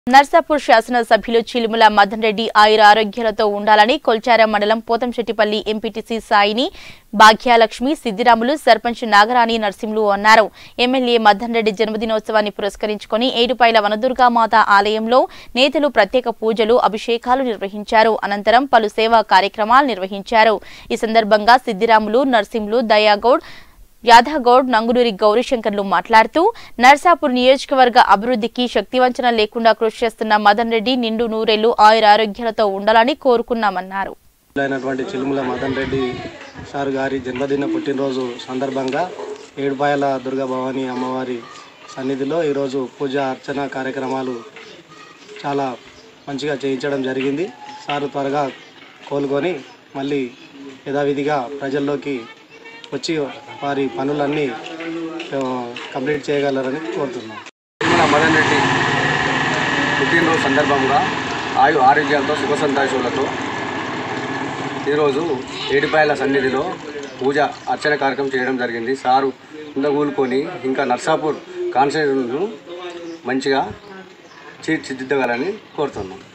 నర్సాపూర్ శాసనసభ్యులు చిలుముల మదన్ రెడ్డి ఆయుర ఆరోగ్యాలతో ఉండాలని కొల్చార మండలం పోతంశెట్టిపల్లి ఎంపీటీసీ సాయిని భాగ్యలక్ష్మి సిద్దిరాములు సర్పంచ్ నాగరాణి నర్సింలు అన్నారు ఎమ్మెల్యే మదన్ రెడ్డి జన్మదినోత్సవాన్ని పురస్కరించుకొని ఏడుపాయల వనదుర్గామాత ఆలయంలో నేతలు ప్రత్యేక పూజలు అభిషేకాలు నిర్వహించారు అనంతరం పలు సేవా కార్యక్రమాలు నిర్వహించారు ఈ సందర్భంగా సిద్దిరాములు నర్సింలు దయాగౌడ్ యాదగౌడ్ నంగునూరి గౌరీశంకర్లు మాట్లాడుతూ నర్సాపూర్ నియోజకవర్గ అభివృద్ధికి శక్తివంచన లేకుండా కృషి చేస్తున్న మదన్ రెడ్డి నిండు నూరేళ్లు ఆయుర ఆరోగ్యాలతో ఉండాలని కోరుకున్నామన్నారు అయినటువంటి చిలుముల మదన్ రెడ్డి సార్ గారి జన్మదిన పుట్టినరోజు సందర్భంగా ఏడుపాయల దుర్గా భవాని అమ్మవారి సన్నిధిలో ఈరోజు పూజ అర్చన కార్యక్రమాలు చాలా మంచిగా చేయించడం జరిగింది సారు త్వరగా కోలుకొని మళ్ళీ యథావిధిగా ప్రజల్లోకి వచ్చి వారి పనులన్నీ ఆ, కంప్లీట్ చేయగలరని కోరుతున్నాం తిరుమల మదన్ రెడ్డి పుట్టినరోజు సందర్భంగా ఆయు ఆరోగ్యాలతో సుఖ సంతోషాలతో ఈరోజు ఏడిపాయల సన్నిధిలో పూజ అర్చన కార్యక్రమం చేయడం జరిగింది సారు కూలుకొని ఇంకా నర్సాపూర్ కాన్స్టిట్యూషన్ను మంచిగా తీర్చిదిద్దగలని కోరుతున్నాం